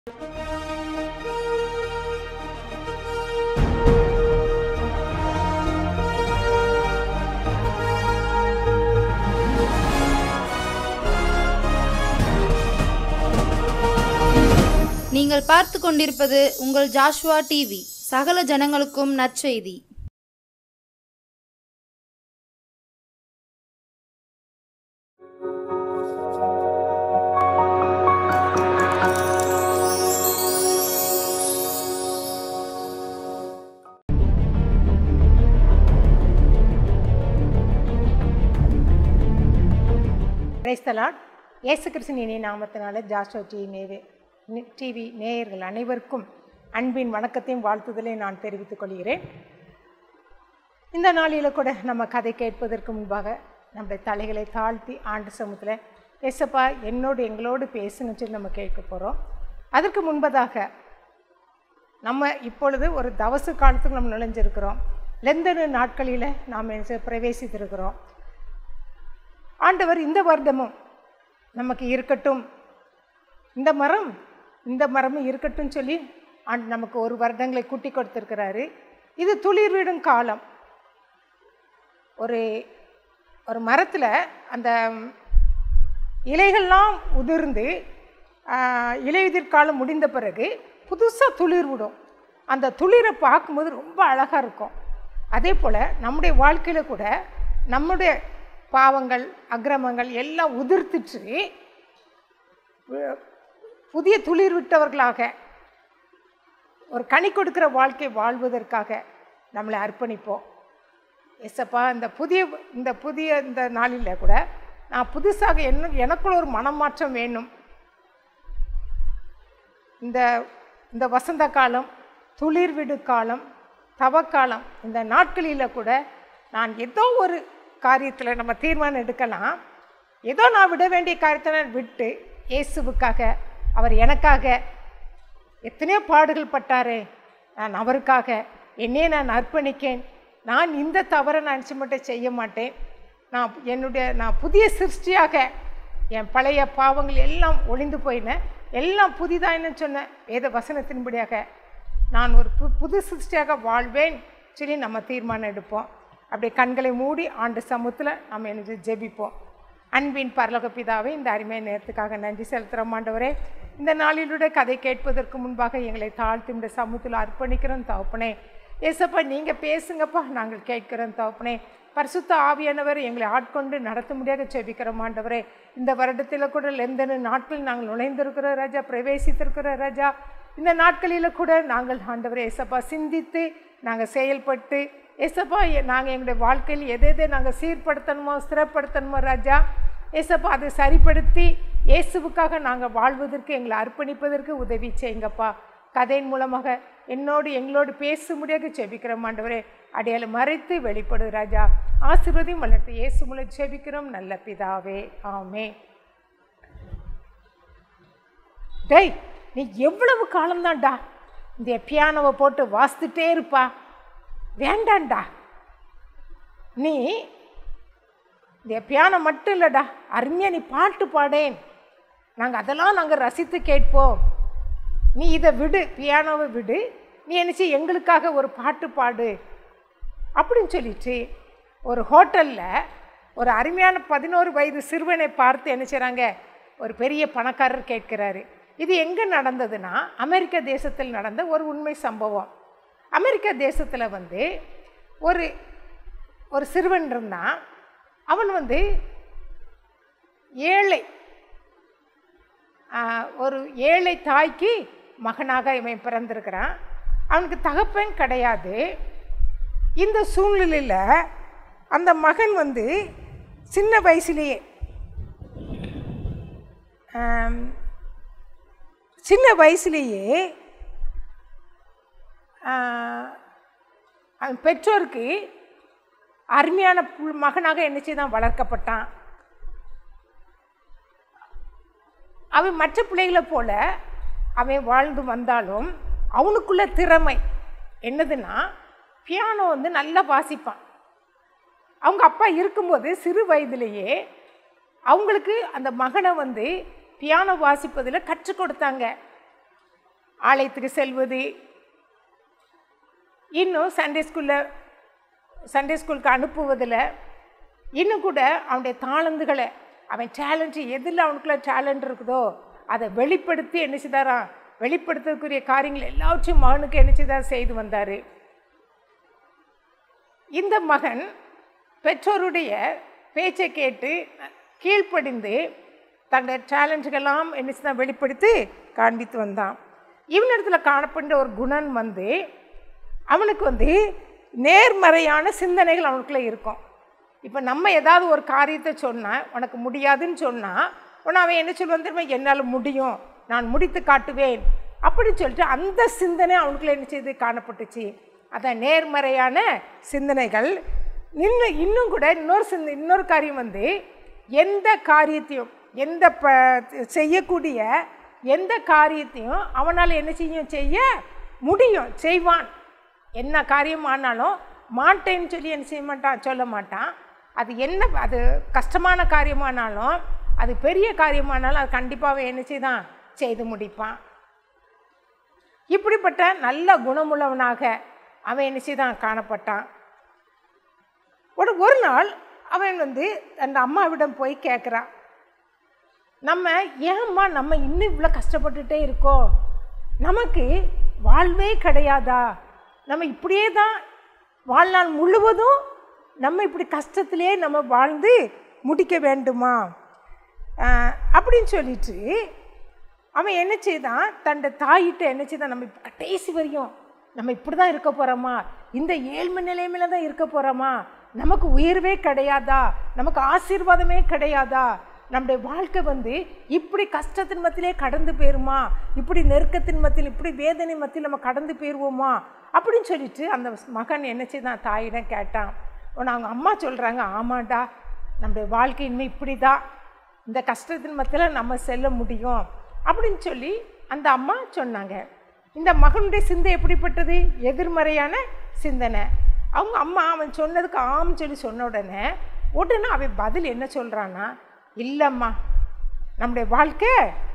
நீங்கள் பார்த்து கொண்டிருப்பது உங்கள் ஜாஷ்வா டிவி சகல ஜனங்களுக்கும் நற்செய்தி கிரைஸ்தலாட் இயேசு கிறிஸ்தின் இணைய நாமத்தினால ஜாஸ்டோ டிவி நேவே டிவி நேயர்கள் அனைவருக்கும் அன்பின் வணக்கத்தையும் வாழ்த்துதலை நான் தெரிவித்துக் கொள்கிறேன் இந்த நாளில் கூட நம்ம கதை கேட்பதற்கு முன்பாக நம்முடைய தலைகளை தாழ்த்தி ஆண்டு சமூகத்தில் எசப்பா என்னோடு எங்களோடு பேசுங்கன்னு சொல்லி நம்ம கேட்க போகிறோம் அதற்கு முன்பதாக நம்ம இப்பொழுது ஒரு தவச காலத்துக்கு நம்ம நுழைஞ்சிருக்கிறோம் லெந்தனு நாட்களில் நாம் பிரவேசித்திருக்கிறோம் ஆண்டவர் இந்த வருடமும் நமக்கு இருக்கட்டும் இந்த மரம் இந்த மரமும் இருக்கட்டும் சொல்லி ஆண்டு நமக்கு ஒரு வருடங்களை கூட்டி கொடுத்துருக்கிறாரு இது துளிர் விடும் காலம் ஒரு ஒரு மரத்தில் அந்த இலைகள்லாம் உதிர்ந்து ஆஹ், இலையுதிர் காலம் முடிந்த பிறகு புதுசாக துளிர் விடும் அந்த துளிரை பார்க்கும்போது ரொம்ப அழகாக இருக்கும் அதே போல் நம்முடைய வாழ்க்கையில் கூட நம்முடைய பாவங்கள் அக்கிரமங்கள் எல்லாம் உதிர்த்துட்டு வு- புதிய துளிர் விட்டவர்களாக ஒரு கனி கொடுக்கிற வாழ்க்கை வாழ்வதற்காக நம்மளை அர்ப்பணிப்போம் எஸ்ஸப்பா இந்த புதிய இந்த புதிய இந்த நாளில் கூட நான் புதுசாக என்ன எனக்குள்ள ஒரு மனமாற்றம் வேணும் இந்த இந்த வசந்த காலம் துளிர் விடு காலம் தவக்காலம் இந்த நாட்களில் கூட நான் ஏதோ ஒரு காரியத்தில் நம்ம தீர்மானம் எடுக்கலாம் ஏதோ நான் விட வேண்டிய காரியத்தை நான் விட்டு இயேசுவுக்காக அவர் எனக்காக எத்தனையோ பாடுகள் பட்டாரே நான் அவருக்காக என்னையே நான் அர்ப்பணிக்கேன் நான் இந்த தவறை நான் நினச்சி மட்டும் செய்ய மாட்டேன் நான் என்னுடைய நான் புதிய சிருஷ்டியாக என் பழைய பாவங்கள் எல்லாம் ஒளிந்து போயின எல்லாம் புதிதாயின்னு சொன்ன வேத வசனத்தின்படியாக நான் ஒரு பு புது சிருஷ்டியாக வாழ்வேன் சொல்லி நம்ம தீர்மானம் எடுப்போம் அப்படியே கண்களை மூடி ஆண்டு சமூகத்தில் நம்ம எனக்கு ஜெபிப்போம் அன்பின் பரலோக பிதாவே இந்த அருமையான நேரத்துக்காக நன்றி செலுத்துகிறோம் ஆண்டவரே இந்த நாளிலுடைய கதை கேட்பதற்கு முன்பாக எங்களை தாழ்த்தி இந்த சமூகத்தில் அர்ப்பணிக்கிறோம் தகப்பனே ஏசப்பா நீங்கள் பேசுங்கப்பா நாங்கள் கேட்கிறோம் தகப்பனே பரிசுத்த ஆவியானவர் எங்களை ஆட்கொண்டு நடத்த முடியாத செபிக்கிறோம் ஆண்டவரே இந்த வருடத்தில் கூட எந்தெந்த நாட்களில் நாங்கள் நுழைந்திருக்கிற ராஜா பிரவேசித்திருக்கிற ராஜா இந்த நாட்களில் கூட நாங்கள் ஆண்டவரே ஏசப்பா சிந்தித்து நாங்கள் செயல்பட்டு ஏசப்பா நாங்கள் எங்களுடைய வாழ்க்கையில் எதை எதை நாங்கள் சீர்படுத்தணுமோ ஸ்திரப்படுத்தணுமோ ராஜா ஏசப்பா அதை சரிப்படுத்தி இயேசுவுக்காக நாங்கள் வாழ்வதற்கு எங்களை அர்ப்பணிப்பதற்கு உதவி செய்யுங்கப்பா கதையின் மூலமாக என்னோடு எங்களோடு பேச முடியாது செபிக்கிறோம் ஆண்டவரே அடையாள மறைத்து வெளிப்படு ராஜா ஆசீர்வதியும் வளர்த்து இயேசு மூலம் செபிக்கிறோம் நல்ல பிதாவே ஆமே டேய் நீ எவ்வளவு காலம்தான்டா இந்த பியானோவை போட்டு வாசித்துட்டே இருப்பா வேண்டாம்டா நீ இந்த பியானோ மட்டும் இல்லைடா அருமையாக நீ பாட்டு பாடேன் நாங்கள் அதெல்லாம் நாங்கள் ரசித்து கேட்போம் நீ இதை விடு பியானோவை விடு நீ என்னச்சு எங்களுக்காக ஒரு பாட்டு பாடு அப்படின்னு சொல்லிட்டு ஒரு ஹோட்டலில் ஒரு அருமையான பதினோரு வயது சிறுவனை பார்த்து என்ன செய்கிறாங்க ஒரு பெரிய பணக்காரர் கேட்கிறாரு இது எங்கே நடந்ததுன்னா அமெரிக்க தேசத்தில் நடந்த ஒரு உண்மை சம்பவம் அமெரிக்க தேசத்தில் வந்து ஒரு ஒரு சிறுவன் இருந்தான் அவன் வந்து ஏழை ஆஹ், ஒரு ஏழை தாய்க்கு மகனாக இவன் பிறந்திருக்கிறான் அவனுக்கு தகப்பன் கிடையாது இந்த சூழ்நிலையில் அந்த மகன் வந்து சின்ன வயசுலேயே ஆம், சின்ன வயசுலேயே ஆஹ், அவன் பெற்றோருக்கு அருமையான புல் மகனாக என்னச்சு தான் வளர்க்கப்பட்டான் அவன் மற்ற பிள்ளைகளை போல அவன் வாழ்ந்து வந்தாலும் அவனுக்குள்ள திறமை என்னதுன்னா பியானோ வந்து நல்லா வாசிப்பான் அவங்க அப்பா இருக்கும்போது சிறு வயதிலேயே அவங்களுக்கு அந்த மகனை வந்து பியானோ வாசிப்பதில் கற்றுக் கொடுத்தாங்க ஆலயத்துக்கு செல்வது இன்னும் சண்டே ஸ்கூலில் சண்டே ஸ்கூலுக்கு அனுப்புவதில் இன்னும் கூட அவனுடைய தாளந்துகளை அவன் டேலண்ட் எதில் அவனுக்குள்ள டேலண்ட் இருக்குதோ அதை வெளிப்படுத்தி என்ன செய்தாராம் வெளிப்படுத்தக்கூடிய காரியங்கள் எல்லாவற்றையும் மகனுக்கு என்ன செய்தார் செய்து வந்தார் இந்த மகன் பெற்றோருடைய பேச்சை கேட்டு கீழ்ப்படிந்து தன்னுடைய டேலண்ட்டுக்கெல்லாம் என்ன செய்தான் வெளிப்படுத்தி காண்பித்து வந்தான் இவனிடத்துல காணப்படுற ஒரு குணம் வந்து அவனுக்கு வந்து நேர்மறையான சிந்தனைகள் அவனுக்குள்ளே இருக்கும் இப்போ நம்ம ஏதாவது ஒரு காரியத்தை சொன்னால் உனக்கு முடியாதுன்னு சொன்னால் உடனே அவன் என்ன சொல்லுவான் தெரியுமா என்னால் முடியும் நான் முடித்து காட்டுவேன் அப்படின்னு சொல்லிட்டு அந்த சிந்தனை அவனுக்குள்ள என்ன செய்து காணப்பட்டுச்சு அதான் நேர்மறையான சிந்தனைகள் இன்னும் இன்னும் கூட இன்னொரு சிந்த இன்னொரு காரியம் வந்து எந்த காரியத்தையும் எந்த ப செய்யக்கூடிய எந்த காரியத்தையும் அவனால் என்ன செய்யும் செய்ய முடியும் செய்வான் என்ன காரியம் ஆனாலும் மாட்டேன்னு சொல்லி என்ன செய்ய மாட்டான் சொல்ல மாட்டான் அது என்ன அது கஷ்டமான காரியமானாலும் அது பெரிய காரியமானாலும் அது கண்டிப்பாக என்ன செய்தான் செய்து முடிப்பான் இப்படிப்பட்ட நல்ல குணமுள்ளவனாக அவன் என்ன செய்தான் காணப்பட்டான் ஒரு ஒரு நாள் அவன் வந்து அந்த அம்மாவிடம் போய் கேட்குறான் நம்ம ஏம்மா நம்ம இன்னும் இவ்வளோ கஷ்டப்பட்டுட்டே இருக்கோம் நமக்கு வாழ்வே கிடையாதா நம்ம இப்படியே தான் வாழ்நாள் முழுவதும் நம்ம இப்படி கஷ்டத்திலே நம்ம வாழ்ந்து முடிக்க வேண்டுமா ஆஹ் அப்படின்னு சொல்லிட்டு அவன் என்ன செய்தான் தன்னை தாயிட்ட என்ன செய்தான் நம்ம இப்ப கடைசி வரையும் நம்ம இப்படி தான் இருக்க போகிறோமா இந்த ஏழ்மை நிலைமையில தான் இருக்க போகிறோமா நமக்கு உயர்வே கிடையாதா நமக்கு ஆசீர்வாதமே கிடையாதா நம்முடைய வாழ்க்கை வந்து இப்படி கஷ்டத்தின் மத்தியிலே கடந்து போயிருமா இப்படி நெருக்கத்தின் மத்தியில் இப்படி வேதனை மத்தியில் நம்ம கடந்து போயிடுவோமா அப்படின்னு சொல்லிட்டு அந்த மகன் என்ன செய்தான் தாயிடம் கேட்டான் உடனே அவங்க அம்மா சொல்கிறாங்க ஆமாண்டா நம்முடைய வாழ்க்கை இனிமேல் இப்படி தான் இந்த கஷ்டத்தின் மத்தியில் நம்ம செல்ல முடியும் அப்படின்னு சொல்லி அந்த அம்மா சொன்னாங்க இந்த மகனுடைய சிந்தை எப்படிப்பட்டது எதிர்மறையான சிந்தனை அவங்க அம்மா அவன் சொன்னதுக்கு ஆம் சொல்லி சொன்ன உடனே உடனே அவன் பதில் என்ன சொல்கிறான்னா இல்லைம்மா நம்முடைய வாழ்க்கை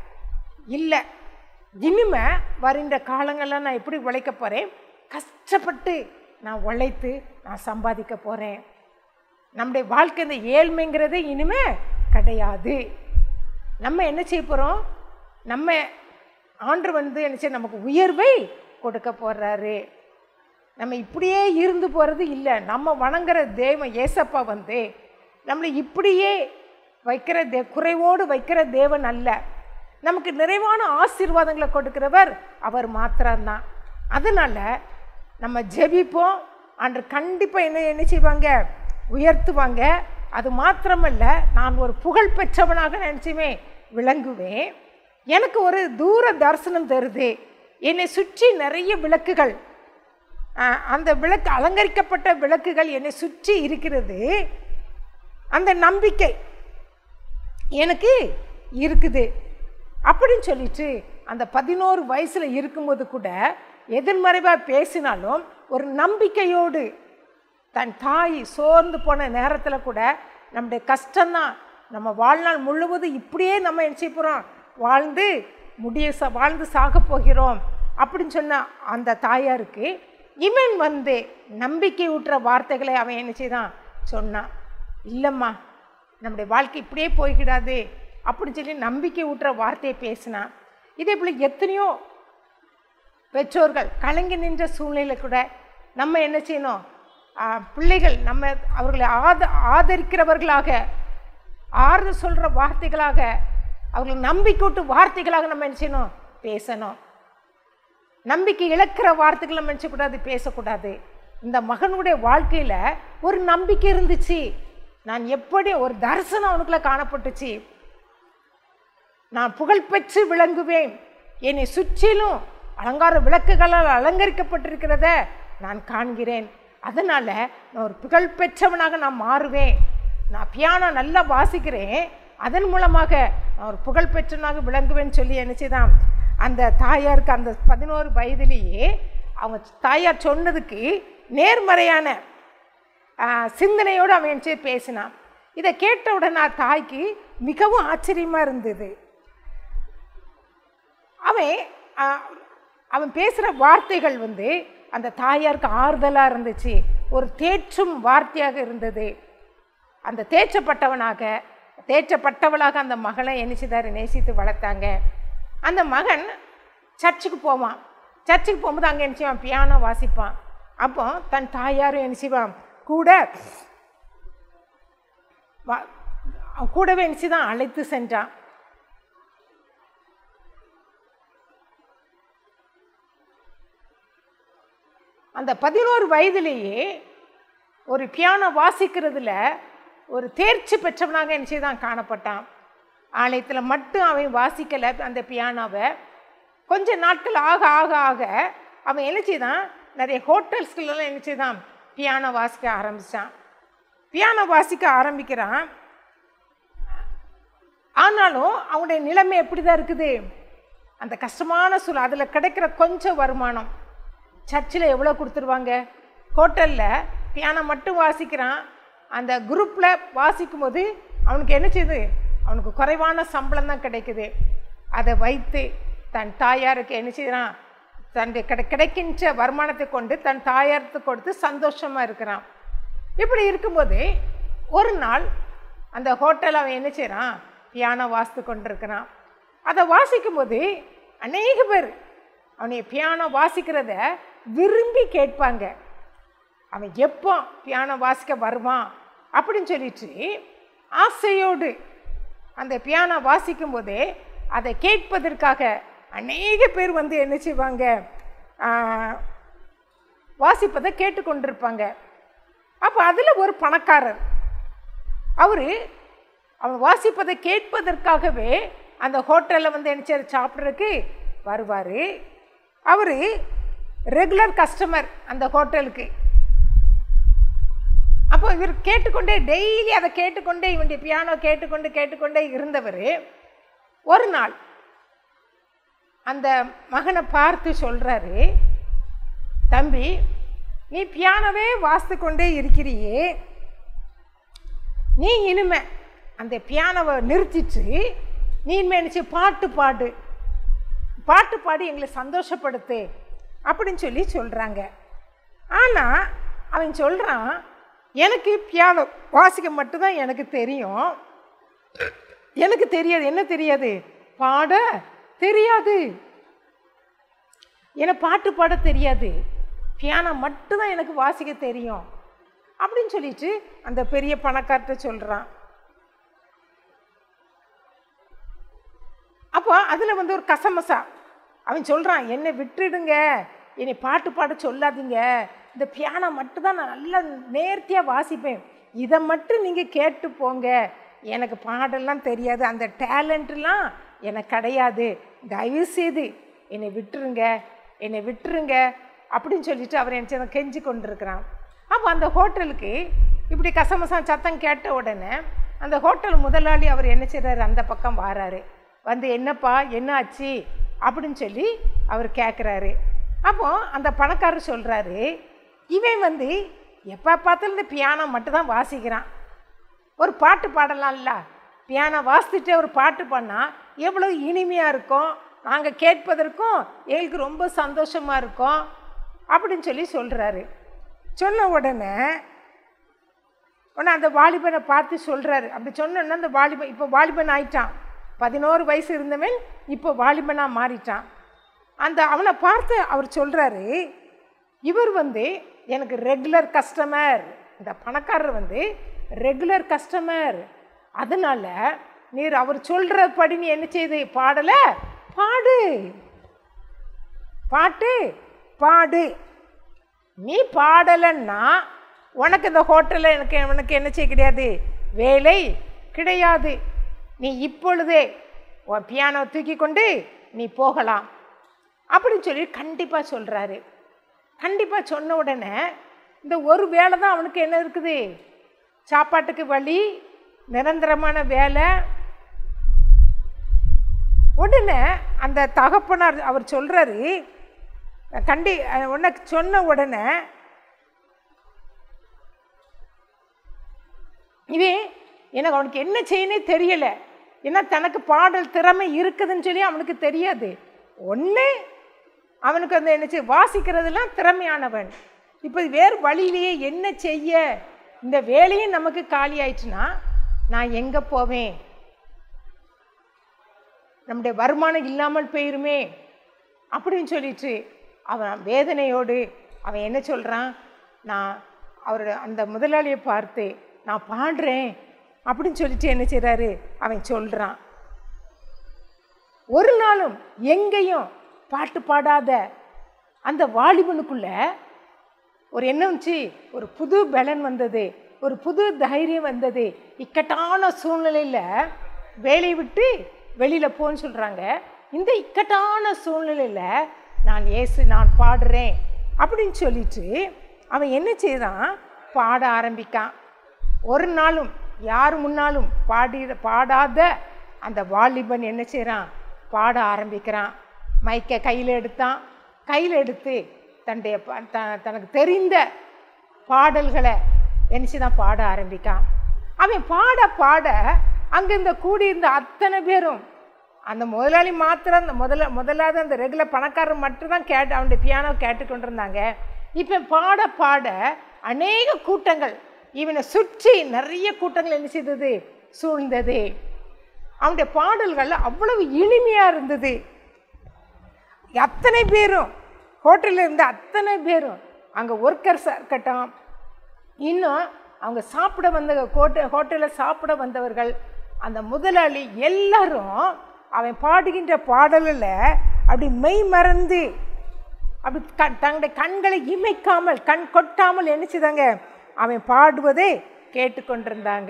இல்லை இனிமே வருகின்ற காலங்களில் நான் எப்படி உழைக்க போகிறேன் கஷ்டப்பட்டு நான் உழைத்து நான் சம்பாதிக்க போகிறேன் நம்முடைய வாழ்க்கை இந்த ஏழ்மைங்கிறதே இனிமே கிடையாது நம்ம என்ன செய்ய போகிறோம் நம்ம ஆண்டு வந்து என்ன செய்ய நமக்கு உயர்வை கொடுக்க போகிறாரு நம்ம இப்படியே இருந்து போகிறது இல்லை நம்ம வணங்குற தெய்வம் ஏசப்பா வந்து நம்மளை இப்படியே வைக்கிற தே குறைவோடு வைக்கிற தேவன் அல்ல நமக்கு நிறைவான ஆசீர்வாதங்களை கொடுக்கிறவர் அவர் மாத்திரம்தான் அதனால் நம்ம ஜெபிப்போம் அன்று கண்டிப்பாக என்ன என்ன செய்வாங்க உயர்த்துவாங்க அது மாத்திரமல்ல நான் ஒரு புகழ் பெற்றவனாக நினச்சுமே விளங்குவேன் எனக்கு ஒரு தூர தரிசனம் தருது என்னை சுற்றி நிறைய விளக்குகள் ஆஹ், அந்த விளக்கு அலங்கரிக்கப்பட்ட விளக்குகள் என்னை சுற்றி இருக்கிறது அந்த நம்பிக்கை எனக்கு இருக்குது அப்படின்னு சொல்லிட்டு அந்த பதினோரு வயசில் இருக்கும்போது கூட எதிர்மறைவாக பேசினாலும் ஒரு நம்பிக்கையோடு தன் தாய் சோர்ந்து போன நேரத்தில் கூட நம்முடைய கஷ்டம்தான் நம்ம வாழ்நாள் முழுவதும் இப்படியே நம்ம என்ன செய்ய போகிறோம் வாழ்ந்து முடிய ச வாழ்ந்து சாக போகிறோம் அப்படின்னு சொன்ன அந்த தாயாருக்கு இவன் வந்து நம்பிக்கை ஊட்டுற வார்த்தைகளை அவன் என்ன செய்தான் சொன்னான் இல்லைம்மா நம்முடைய வாழ்க்கை இப்படியே போய்கிடாது அப்படின்னு சொல்லி நம்பிக்கை ஊட்டுற வார்த்தையை பேசினான் இதே போல் எத்தனையோ பெற்றோர்கள் கலங்கி நின்ற சூழ்நிலை கூட நம்ம என்ன செய்யணும் ஆ, பிள்ளைகள் நம்ம அவர்களை ஆத ஆதரிக்கிறவர்களாக ஆறுதல் சொல்கிற வார்த்தைகளாக அவர்களை நம்பிக்கையூட்டு வார்த்தைகளாக நம்ம என்ன செய்யணும் பேசணும் நம்பிக்கை இழக்கிற வார்த்தைகள் நம்ம நினச்சக்கூடாது பேசக்கூடாது இந்த மகனுடைய வாழ்க்கையில் ஒரு நம்பிக்கை இருந்துச்சு நான் எப்படி ஒரு தரிசனம் அவனுக்குள்ள காணப்பட்டுச்சு நான் புகழ்பெற்று விளங்குவேன் என்னை சுற்றிலும் அலங்கார விளக்குகளால் அலங்கரிக்கப்பட்டிருக்கிறத நான் காண்கிறேன் அதனால் நான் ஒரு புகழ்பெற்றவனாக நான் மாறுவேன் நான் பியானோ நல்லா வாசிக்கிறேன் அதன் மூலமாக நான் ஒரு புகழ்பெற்றவனாக விளங்குவேன்னு சொல்லி நினச்சிதான் அந்த தாயாருக்கு அந்த பதினோரு வயதிலேயே அவங்க தாயார் சொன்னதுக்கு நேர்மறையான ஆஹ், சிந்தனையோடு அவன் என் செய்து பேசினான் இதை கேட்ட உடனே ஆ தாய்க்கு மிகவும் ஆச்சரியமாக இருந்தது அவன் ஆஹ், அவன் பேசுகிற வார்த்தைகள் வந்து அந்த தாயாருக்கு ஆறுதலாக இருந்துச்சு ஒரு தேற்றும் வார்த்தையாக இருந்தது அந்த தேற்றப்பட்டவனாக தேற்றப்பட்டவளாக அந்த மகளை என்னச்சுதாரு நேசித்து வளர்த்தாங்க அந்த மகன் சர்ச்சுக்கு போவான் சர்ச்சுக்கு போகும்போது அங்கே என்ன செய்வான் பியானோ வாசிப்பான் அப்போ தன் தாயாரும் என்ன செய்வான் கூட வா- அவன் கூடவே என்ன தான் அழைத்து சென்றான் அந்த பதினோரு வயதிலேயே ஒரு பியானோ வாசிக்கிறதுல ஒரு தேர்ச்சி பெற்றவனாக என்ன செய்தான் காணப்பட்டான் ஆலயத்தில் மட்டும் அவன் வாசிக்கலை அந்த பியானோவை கொஞ்ச நாட்கள் ஆக ஆக ஆக அவன் என்ன செய்தான் நிறைய ஹோட்டல்ஸ்களெல்லாம் என்ன செய்தான் பியானோ வாசிக்க ஆரம்பித்தான் பியானோ வாசிக்க ஆரம்பிக்கிறான் ஆனாலும் அவனுடைய நிலைமை எப்படி தான் இருக்குது அந்த கஷ்டமான சூழல் அதில் கிடைக்கிற கொஞ்சம் வருமானம் சர்ச்சில் எவ்வளோ கொடுத்துருவாங்க ஹோட்டலில் பியானோ மட்டும் வாசிக்கிறான் அந்த குரூப்பில் வாசிக்கும் போது அவனுக்கு என்ன செய்யுது அவனுக்கு குறைவான சம்பளம் தான் கிடைக்குது அதை வைத்து தன் தாயாருக்கு என்ன செய்கிறான் தன்னுடைய கிடை கிடைக்கின்ற வருமானத்தை கொண்டு தன் தாயாருக்கு கொடுத்து சந்தோஷமாக இருக்கிறான் இப்படி இருக்கும்போது ஒரு நாள் அந்த ஹோட்டல் அவன் என்ன செய்கிறான் பியானோ வாசித்து கொண்டிருக்கிறான் அதை வாசிக்கும்போது அநேக பேர் அவனை பியானோ வாசிக்கிறத விரும்பி கேட்பாங்க அவன் எப்போ பியானோ வாசிக்க வருவான் அப்படின்னு சொல்லிட்டு ஆசையோடு அந்த பியானோ வாசிக்கும் போதே அதை கேட்பதற்காக அநேக பேர் வந்து என்ன செய்வாங்க ஆஹ், வாசிப்பதை கேட்டுக்கொண்டிருப்பாங்க அப்போ அதில் ஒரு பணக்காரர் அவர் அவன் வாசிப்பதை கேட்பதற்காகவே அந்த ஹோட்டலில் வந்து என்ன செய்ய சாப்பிட்றதுக்கு வருவார் அவர் ரெகுலர் கஸ்டமர் அந்த ஹோட்டலுக்கு அப்போ இவர் கேட்டுக்கொண்டே டெய்லி அதை கேட்டுக்கொண்டே இவனுடைய பியானோ கேட்டுக்கொண்டு கேட்டுக்கொண்டே இருந்தவர் ஒரு நாள் அந்த மகனை பார்த்து சொல்கிறாரு தம்பி நீ பியானோவே வாசித்து கொண்டே இருக்கிறியே நீ இனிமே அந்த பியானோவை நிறுத்திட்டு நீ இனிமே நினச்சி பாட்டு பாடு பாட்டு பாடி எங்களை சந்தோஷப்படுத்து அப்படின்னு சொல்லி சொல்கிறாங்க ஆனால் அவன் சொல்கிறான் எனக்கு பியானோ வாசிக்க மட்டும்தான் எனக்கு தெரியும் எனக்கு தெரியாது என்ன தெரியாது பாட தெரியாது எனக்கு பாட்டு பாட தெரியாது பியானோ மட்டும்தான் எனக்கு வாசிக்க தெரியும் அப்படின்னு சொல்லிட்டு அந்த பெரிய பணக்கார்ட்ட சொல்கிறான் அப்போ அதில் வந்து ஒரு கசமசா அவன் சொல்கிறான் என்னை விட்டுடுங்க என்னை பாட்டு பாட சொல்லாதீங்க இந்த பியானோ மட்டும்தான் நான் நல்லா நேர்த்தியாக வாசிப்பேன் இதை மட்டும் நீங்கள் கேட்டு போங்க எனக்கு பாடெல்லாம் தெரியாது அந்த டேலண்ட்லாம் எனக்கு கிடையாது தயவு செய்து என்னை விட்டுருங்க என்னை விட்டுருங்க அப்படின்னு சொல்லிட்டு அவர் என்ன செய்ய கெஞ்சி கொண்டிருக்கிறான் அப்போ அந்த ஹோட்டலுக்கு இப்படி கசமசம் சத்தம் கேட்ட உடனே அந்த ஹோட்டல் முதலாளி அவர் என்ன செய்கிறாரு அந்த பக்கம் வாராரு வந்து என்னப்பா என்ன ஆச்சு அப்படின்னு சொல்லி அவர் கேட்குறாரு அப்போ அந்த பணக்காரர் சொல்கிறாரு இவன் வந்து எப்போ பார்த்தாலும் இந்த பியானோ மட்டும்தான் வாசிக்கிறான் ஒரு பாட்டு பாடலாம்ல பியானோ வாசிச்சுட்டு ஒரு பாட்டு பண்ணால் எவ்வளோ இனிமையாக இருக்கும் நாங்கள் கேட்பதற்கும் எங்களுக்கு ரொம்ப சந்தோஷமாக இருக்கும் அப்படின்னு சொல்லி சொல்கிறாரு சொன்ன உடனே உடனே அந்த வாலிபனை பார்த்து சொல்கிறாரு அப்படி சொன்னோன்னா அந்த வாலிபன் இப்போ வாலிபன் ஆயிட்டான் பதினோரு வயசு இருந்தவன் இப்போ வாலிபனாக மாறிட்டான் அந்த அவனை பார்த்து அவர் சொல்கிறாரு இவர் வந்து எனக்கு ரெகுலர் கஸ்டமர் இந்த பணக்காரர் வந்து ரெகுலர் கஸ்டமர் அதனால் நீர் அவர் சொல்கிறபடி நீ என்ன செய்து பாடலை பாடு பாட்டு பாடு நீ பாடலைன்னா உனக்கு இந்த ஹோட்டலில் எனக்கு உனக்கு என்ன செய்ய கிடையாது வேலை கிடையாது நீ இப்பொழுதே உன் பியானோ தூக்கி கொண்டு நீ போகலாம் அப்படின்னு சொல்லி கண்டிப்பாக சொல்கிறாரு கண்டிப்பாக சொன்ன உடனே இந்த ஒரு வேலை தான் அவனுக்கு என்ன இருக்குது சாப்பாட்டுக்கு வழி நிரந்தரமான வேலை உடனே அந்த தகப்பனார் அவர் சொல்கிறாரு கண்டி உனக்கு சொன்ன உடனே இவன் எனக்கு அவனுக்கு என்ன செய்யனே தெரியலை ஏன்னா தனக்கு பாடல் திறமை இருக்குதுன்னு சொல்லி அவனுக்கு தெரியாது ஒன்று அவனுக்கு வந்து என்ன செய்ய வாசிக்கிறதெல்லாம் திறமையானவன் இப்போ வேறு வழியிலேயே என்ன செய்ய இந்த வேலையும் நமக்கு காலி ஆயிடுச்சுன்னா நான் எங்கே போவேன் நம்முடைய வருமானம் இல்லாமல் போயிருமே அப்படின்னு சொல்லிட்டு அவன் வேதனையோடு அவன் என்ன சொல்கிறான் நான் அவரோட அந்த முதலாளியை பார்த்து நான் பாடுறேன் அப்படின்னு சொல்லிட்டு என்ன செய்கிறாரு அவன் சொல்கிறான் ஒரு நாளும் எங்கேயும் பாட்டு பாடாத அந்த வாலிபனுக்குள்ள ஒரு என்ன வந்துச்சு ஒரு புது பலன் வந்தது ஒரு புது தைரியம் வந்தது இக்கட்டான சூழ்நிலையில் வேலையை விட்டு வெளியில் போன்னு சொல்கிறாங்க இந்த இக்கட்டான சூழ்நிலையில் நான் ஏசு நான் பாடுறேன் அப்படின்னு சொல்லிட்டு அவன் என்ன செய்தான் பாட ஆரம்பிக்கான் ஒரு நாளும் யார் முன்னாலும் பாடி பாடாத அந்த வாலிபன் என்ன செய்கிறான் பாட ஆரம்பிக்கிறான் மைக்கை கையில் எடுத்தான் கையில் எடுத்து தன்னுடைய ப- த- தனக்கு தெரிந்த பாடல்களை நினச்சி தான் பாட ஆரம்பிக்கான் அவன் பாட பாட அங்கிருந்த கூடியிருந்த அத்தனை பேரும் அந்த முதலாளி மாத்திரம் அந்த முதல்ல முதலாவது அந்த ரெகுலர் பணக்காரர் மட்டும்தான் கேட்டு அவனுடைய பியானோ கேட்டுக்கொண்டிருந்தாங்க இப்போ பாட பாட அநேக கூட்டங்கள் இவனை சுற்றி நிறைய கூட்டங்கள் என்ன செய்தது சூழ்ந்தது அவனுடைய பாடல்கள் அவ்வளவு இனிமையாக இருந்தது அத்தனை பேரும் ஹோட்டலில் இருந்த அத்தனை பேரும் அங்கே ஒர்க்கர்ஸாக இருக்கட்டும் இன்னும் அவங்க சாப்பிட வந்த கோட்டை ஹோட்டலில் சாப்பிட வந்தவர்கள் அந்த முதலாளி எல்லாரும் அவன் பாடுகின்ற பாடலில் அப்படி மெய் மறந்து அப்படி க தங்களுடைய கண்களை இமைக்காமல் கண் கொட்டாமல் என்னச்சுதாங்க அவன் பாடுவதை கேட்டுக்கொண்டிருந்தாங்க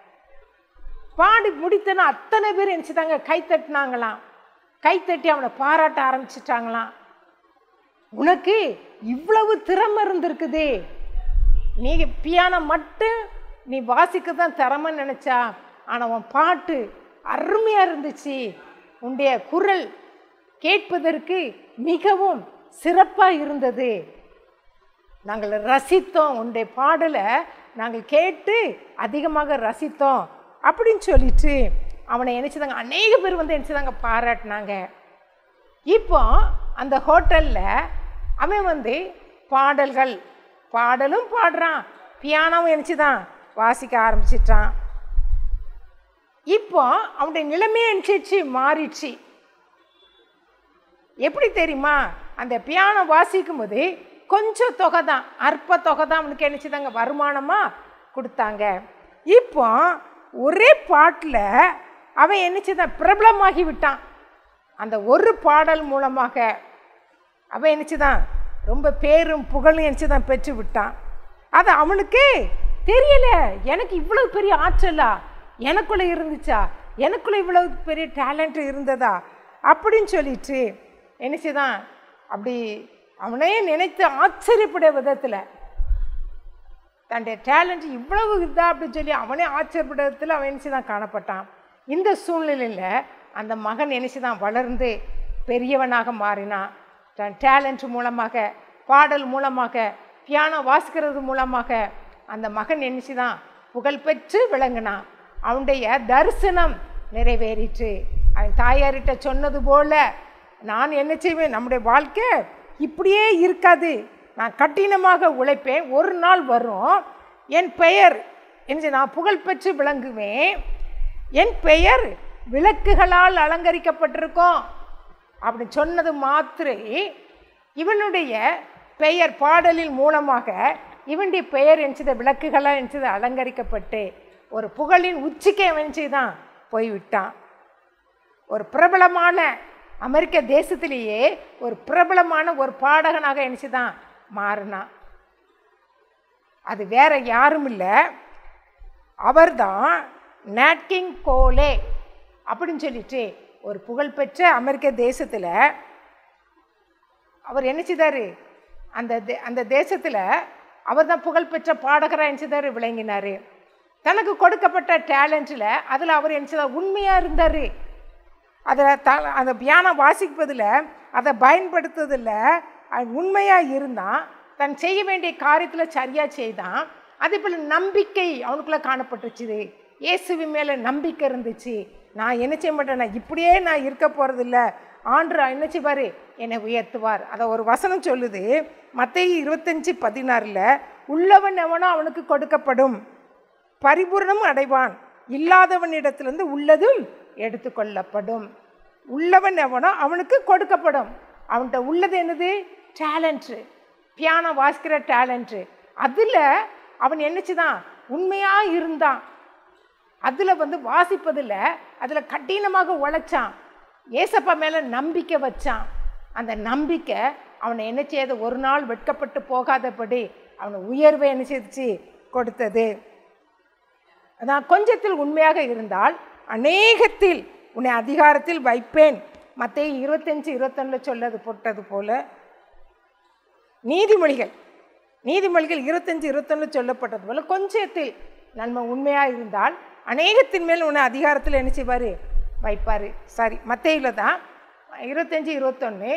பாடி முடித்தன அத்தனை பேர் என்னச்சுதாங்க கை தட்டினாங்களாம் கை தட்டி அவனை பாராட்ட ஆரம்பிச்சிட்டாங்களாம் உனக்கு இவ்வளவு திறமை இருந்திருக்குதே நீ பியானோ மட்டும் நீ வாசிக்க தான் திறமைன்னு நினச்சா ஆனால் உன் பாட்டு அருமையாக இருந்துச்சு உன்னுடைய குரல் கேட்பதற்கு மிகவும் சிறப்பாக இருந்தது நாங்கள் ரசித்தோம் உன்னுடைய பாடலை நாங்கள் கேட்டு அதிகமாக ரசித்தோம் அப்படின்னு சொல்லிட்டு அவனை நினச்சிதாங்க அநேக பேர் வந்து நினச்சிதாங்க பாராட்டினாங்க இப்போ அந்த ஹோட்டலில் அவன் வந்து பாடல்கள் பாடலும் பாடுறான் பியானோவும் நினச்சிதான் வாசிக்க ஆரம்பிச்சிட்டான் இப்போ அவனுடைய நிலைமையே நினச்சிச்சு மாறிடுச்சு எப்படி தெரியுமா அந்த பியானோ வாசிக்கும் போது கொஞ்சம் தொகை தான் அற்ப தொகை தான் அவனுக்கு நினச்சிதாங்க வருமானமாக கொடுத்தாங்க இப்போ ஒரே பாட்டில் அவன் என்னச்சுதான் பிரபலமாகி விட்டான் அந்த ஒரு பாடல் மூலமாக அவன் என்னச்சுதான் ரொம்ப பேரும் புகழும் என்னச்சுதான் பெற்று விட்டான் அது அவனுக்கு தெரியல எனக்கு இவ்வளவு பெரிய ஆற்றலா எனக்குள்ள இருந்துச்சா எனக்குள்ள இவ்வளவு பெரிய டேலண்ட் இருந்ததா அப்படின்னு சொல்லிட்டு என்னச்சுதான் அப்படி அவனே நினைத்து ஆச்சரியப்பட விதத்தில் தன்னுடைய டேலண்ட் இவ்வளவு இதா அப்படின்னு சொல்லி அவனே ஆச்சரியப்பட விதத்தில் அவன் நினச்சி தான் காணப்பட்டான் இந்த சூழ்நிலையில் அந்த மகன் நினச்சி தான் வளர்ந்து பெரியவனாக மாறினான் தன் டேலண்ட் மூலமாக பாடல் மூலமாக பியானோ வாசிக்கிறது மூலமாக அந்த மகன் நினச்சி தான் புகழ்பெற்று விளங்கினான் அவனுடைய தரிசனம் நிறைவேறிற்று அவன் தாயார்கிட்ட சொன்னது போல நான் என்ன செய்வேன் நம்முடைய வாழ்க்கை இப்படியே இருக்காது நான் கடினமாக உழைப்பேன் ஒரு நாள் வரும் என் பெயர் என்ன செய்ய- நான் புகழ்பெற்று விளங்குவேன் என் பெயர் விளக்குகளால் அலங்கரிக்கப்பட்டிருக்கும் அப்படி சொன்னது மாத்திரை இவனுடைய பெயர் பாடலின் மூலமாக இவனுடைய பெயர் என்ச்சத விளக்குகளால் என்ச்சது அலங்கரிக்கப்பட்டு ஒரு புகழின் உச்சிக்கு அவன் தான் போய்விட்டான் ஒரு பிரபலமான அமெரிக்க தேசத்திலேயே ஒரு பிரபலமான ஒரு பாடகனாக நினச்சி தான் மாறினான் அது வேற யாரும் இல்லை அவர்தான் நாட்கிங் கோலே அப்படின்னு சொல்லிட்டு ஒரு புகழ்பெற்ற அமெரிக்க தேசத்தில் அவர் என்ன செய்தாரு அந்த தே அந்த தேசத்தில் அவர் தான் புகழ்பெற்ற பாடகராக என்ன செய்தாரு விளங்கினார் தனக்கு கொடுக்கப்பட்ட டேலண்ட்டில் அதில் அவர் என்ன செய்தார் உண்மையாக இருந்தார் அதில் த அந்த பியானம் வாசிப்பதில் அதை பயன்படுத்துறதில் அவன் உண்மையாக இருந்தான் தன் செய்ய வேண்டிய காரியத்தில் சரியாக செய்தான் அதே போல் நம்பிக்கை அவனுக்குள்ளே காணப்பட்டுச்சுது இயேசுவின் மேலே நம்பிக்கை இருந்துச்சு நான் என்ன செய்ய மாட்டேன் நான் இப்படியே நான் இருக்க போகிறதில்ல ஆண்டு என்ன செய்வார் என்னை உயர்த்துவார் அதை ஒரு வசனம் சொல்லுது மத்திய இருபத்தஞ்சி பதினாறில் உள்ளவன் எவனோ அவனுக்கு கொடுக்கப்படும் பரிபூரணம் அடைவான் இல்லாதவனிடத்திலிருந்து உள்ளதும் எடுத்துக்கொள்ளப்படும் உள்ளவன் எவனோ அவனுக்கு கொடுக்கப்படும் அவன்கிட்ட உள்ளது என்னது டேலண்ட்டு பியானோ வாசிக்கிற டேலண்ட்டு அதில் அவன் என்னச்சுதான் உண்மையாக இருந்தான் அதில் வந்து வாசிப்பதில் அதில் கடினமாக உழைச்சான் ஏசப்பா மேலே நம்பிக்கை வச்சான் அந்த நம்பிக்கை அவனை என்ன செய்யாது ஒரு நாள் வெட்கப்பட்டு போகாதபடி அவனை உயர்வை என்ன செய்துச்சு கொடுத்தது நான் கொஞ்சத்தில் உண்மையாக இருந்தால் அநேகத்தில் உன்னை அதிகாரத்தில் வைப்பேன் மற்ற இருபத்தஞ்சி இருபத்தொன்னில் சொல்லது போட்டது போல நீதிமொழிகள் நீதிமொழிகள் இருபத்தஞ்சி இருபத்தொன்னில் சொல்லப்பட்டது போல கொஞ்சத்தில் நன்மை உண்மையாக இருந்தால் அநேகத்தின் மேல் உன்னை அதிகாரத்தில் என்ன செய்வார் வைப்பார் சாரி மத்தையில் தான் இருபத்தஞ்சி இருபத்தொன்று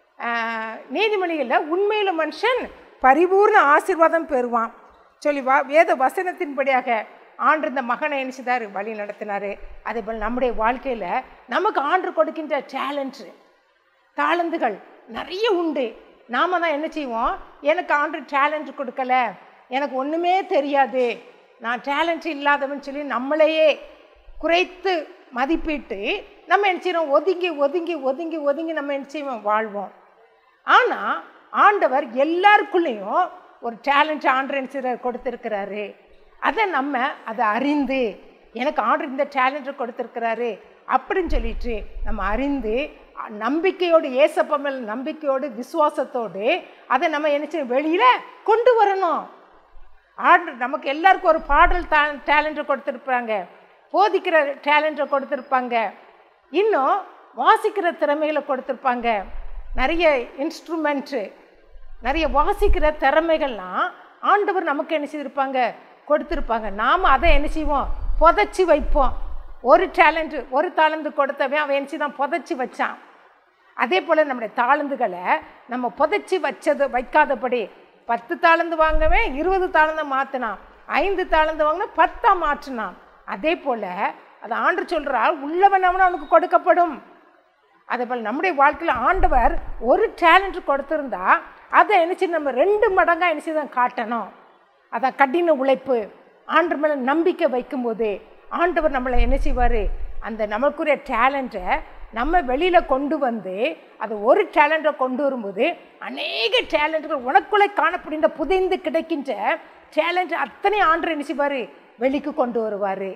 நீதிமொழிகளில் உண்மையில் மனுஷன் பரிபூர்ண ஆசீர்வாதம் பெறுவான் சொல்லி வா வேத வசனத்தின்படியாக ஆண்டு இந்த மகனை என்ன செய்தார் வழி நடத்தினார் அதே போல் நம்முடைய வாழ்க்கையில் நமக்கு ஆண்டு கொடுக்கின்ற சேலஞ்சு தாளந்துகள் நிறைய உண்டு நாம் தான் என்ன செய்வோம் எனக்கு ஆண்டு சேலஞ்சு கொடுக்கல எனக்கு ஒன்றுமே தெரியாது நான் டேலண்ட் இல்லாதவன் சொல்லி நம்மளையே குறைத்து மதிப்பிட்டு நம்ம என்ன செய்வோம் ஒதுங்கி ஒதுங்கி ஒதுங்கி ஒதுங்கி நம்ம என்ன செய்வோம் வாழ்வோம் ஆனால் ஆண்டவர் எல்லாருக்குள்ளேயும் ஒரு டேலண்ட் ஆண்டு என்ன செய்கிறார் கொடுத்துருக்கிறாரு அதை நம்ம அதை அறிந்து எனக்கு ஆர்டர் இந்த டேலண்ட்டை கொடுத்துருக்கிறாரு அப்படின்னு சொல்லிட்டு நம்ம அறிந்து அ- நம்பிக்கையோடு ஏசப்பா மேல் நம்பிக்கையோடு விசுவாசத்தோடு அதை நம்ம என்ன செய்யணும் வெளியில் கொண்டு வரணும் ஆர்டர் நமக்கு எல்லாருக்கும் ஒரு பாடல் டே டேலண்ட்டை கொடுத்துருப்பாங்க போதிக்கிற டேலண்ட்டை கொடுத்துருப்பாங்க இன்னும் வாசிக்கிற திறமைகளை கொடுத்துருப்பாங்க நிறைய இன்ஸ்ட்ருமெண்ட்டு நிறைய வாசிக்கிற திறமைகள்லாம் ஆண்டவர் நமக்கு என்ன செய்திருப்பாங்க கொடுத்துருப்பாங்க நாம் அதை என்ன செய்வோம் புதைச்சி வைப்போம் ஒரு டேலண்ட்டு ஒரு தாளந்து கொடுத்தவன் அவன் என்ன செய்தான் புதைச்சி வச்சான் அதே போல் நம்முடைய தாளந்துகளை நம்ம புதைச்சி வச்சது வைக்காதபடி பத்து தாளந்து வாங்கவே இருபது தாளந்தை மாற்றினான் ஐந்து தாளந்து வாங்கினா பத்தா மாற்றினான் அதே போல் அது ஆண்டு சொல்கிறால் உள்ளவன் அவன் அவனுக்கு கொடுக்கப்படும் அதே போல் நம்முடைய வாழ்க்கையில் ஆண்டவர் ஒரு டேலண்ட் கொடுத்துருந்தா அதை என்னச்சு நம்ம ரெண்டு மடங்காக என்ன செய்தான் காட்டணும் அதான் கடின உழைப்பு ஆண்டு மேலே நம்பிக்கை வைக்கும்போது ஆண்டவர் நம்மளை என்ன செய்வார் அந்த நமக்குரிய டேலண்ட்டை நம்ம வெளியில் கொண்டு வந்து அது ஒரு டேலண்ட்டை கொண்டு வரும்போது அநேக டேலண்ட்டுகள் உனக்குள்ளே காணப்படுகின்ற புதைந்து கிடைக்கின்ற டேலண்ட் அத்தனை ஆண்டு என்ன செய்வார் வெளிக்கு கொண்டு வருவார்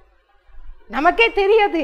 நமக்கே தெரியாது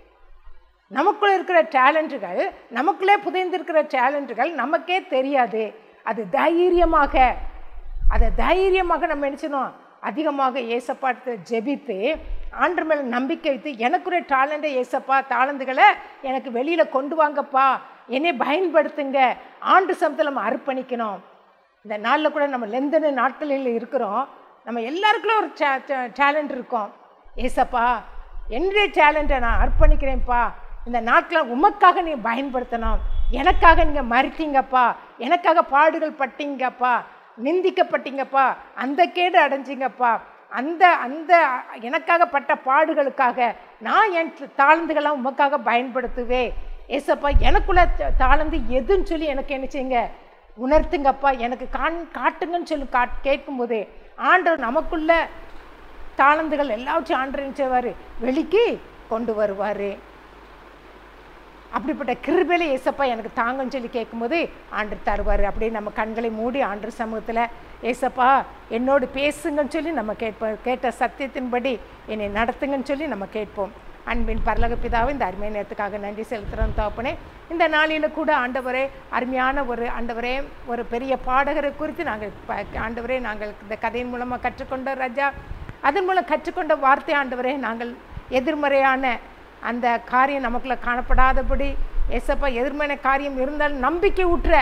நமக்குள்ள இருக்கிற டேலண்ட்டுகள் நமக்குள்ளே புதைந்திருக்கிற டேலண்ட்டுகள் நமக்கே தெரியாது அது தைரியமாக அதை தைரியமாக நம்ம நினச்சணும் அதிகமாக ஏசப்பாட்டு ஜெபித்து ஆண்டு மேலே நம்பிக்கை வைத்து எனக்குரிய டேலண்ட்டை ஏசப்பா தாளந்துகளை எனக்கு வெளியில் கொண்டு வாங்கப்பா என்னை பயன்படுத்துங்க ஆண்டு சமத்தில் நம்ம அர்ப்பணிக்கணும் இந்த நாளில் கூட நம்ம லெந்தன நாட்களில் இருக்கிறோம் நம்ம எல்லாருக்குள்ள ஒரு டேலண்ட் இருக்கும் ஏசப்பா என்னுடைய டேலண்ட்டை நான் அர்ப்பணிக்கிறேன்ப்பா இந்த நாட்களில் உமக்காக நீ பயன்படுத்தணும் எனக்காக நீங்கள் மறித்தீங்கப்பா எனக்காக பாடுகள் பட்டீங்கப்பா நிந்திக்கப்பட்டீங்கப்பா அந்த கேடு அடைஞ்சிங்கப்பா அந்த அந்த எனக்காக பட்ட பாடுகளுக்காக நான் என் தாழ்ந்துகளாம் உமக்காக பயன்படுத்துவே ஏசப்பா எனக்குள்ள த- தாழ்ந்து எதுன்னு சொல்லி எனக்கு என்ன செய்யுங்க உணர்த்துங்கப்பா எனக்கு காண் காட்டுங்கன்னு சொல்லி காட் கேட்கும்போது ஆண்டவர் நமக்குள்ள தாளந்துகள் எல்லாவற்றையும் ஆண்டவர் செய்வார் வெளிக்கு கொண்டு வருவார் அப்படிப்பட்ட கிருபையில ஏசப்பா எனக்கு தாங்கன்னு சொல்லி கேட்கும்போது ஆண்டு தருவார் அப்படியே நம்ம கண்களை மூடி ஆண்டு சமூகத்தில் ஏசப்பா என்னோடு பேசுங்கன்னு சொல்லி நம்ம கேட்போம் கேட்ட சத்தியத்தின்படி என்னை நடத்துங்கன்னு சொல்லி நம்ம கேட்போம் அன்பின் பரலக பிதாவை இந்த அருமையான நேரத்துக்காக நன்றி செலுத்துகிறோம் தகப்பனே இந்த நாளில் கூட ஆண்டவரே அருமையான ஒரு ஆண்டவரே ஒரு பெரிய பாடகரை குறித்து நாங்கள் ப- ஆண்டவரே நாங்கள் இந்த கதையின் மூலமாக கற்றுக்கொண்ட ராஜா அதன் மூலம் கற்றுக்கொண்ட வார்த்தை ஆண்டவரே நாங்கள் எதிர்மறையான அந்த காரியம் நமக்குள்ள காணப்படாதபடி ஏசப்பா எதிர்மறை காரியம் இருந்தாலும் நம்பிக்கை ஊற்ற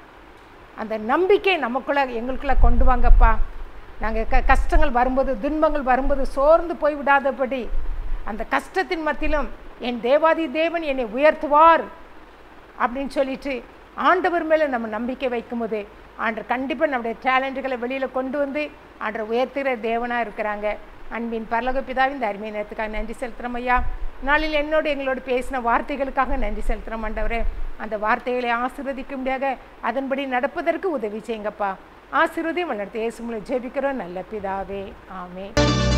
அந்த நம்பிக்கை நமக்குள்ள எங்களுக்குள்ள கொண்டு வாங்கப்பா நாங்கள் க கஷ்டங்கள் வரும்போது துன்பங்கள் வரும்போது சோர்ந்து போய் விடாதபடி அந்த கஷ்டத்தின் மத்தியிலும் என் தேவாதி தேவன் என்னை உயர்த்துவார் அப்படின்னு சொல்லிட்டு ஆண்டவர் மேலே நம்ம நம்பிக்கை வைக்கும்போது ஆண்டவர் கண்டிப்பாக நம்முடைய டேலண்ட்டுகளை வெளியில் கொண்டு வந்து ஆண்டவர் உயர்த்துகிற தேவனாக இருக்கிறாங்க அன்பின் பரலோக பிதாவின் இந்த அருமையை நேரத்துக்காக நன்றி செலுத்துகிறோம் ஐயா நாளில் என்னோடு எங்களோடு பேசின வார்த்தைகளுக்காக நன்றி செலுத்துகிறோம் ஆண்டவரே அந்த வார்த்தைகளை ஆசீர்வதிக்க முடியாத அதன்படி நடப்பதற்கு உதவி செய்யுங்கப்பா ஆசீர்வதி வளர்த்து இயேசு மூலம் ஜெபிக்கிறோம் நல்ல பிதாவே ஆமே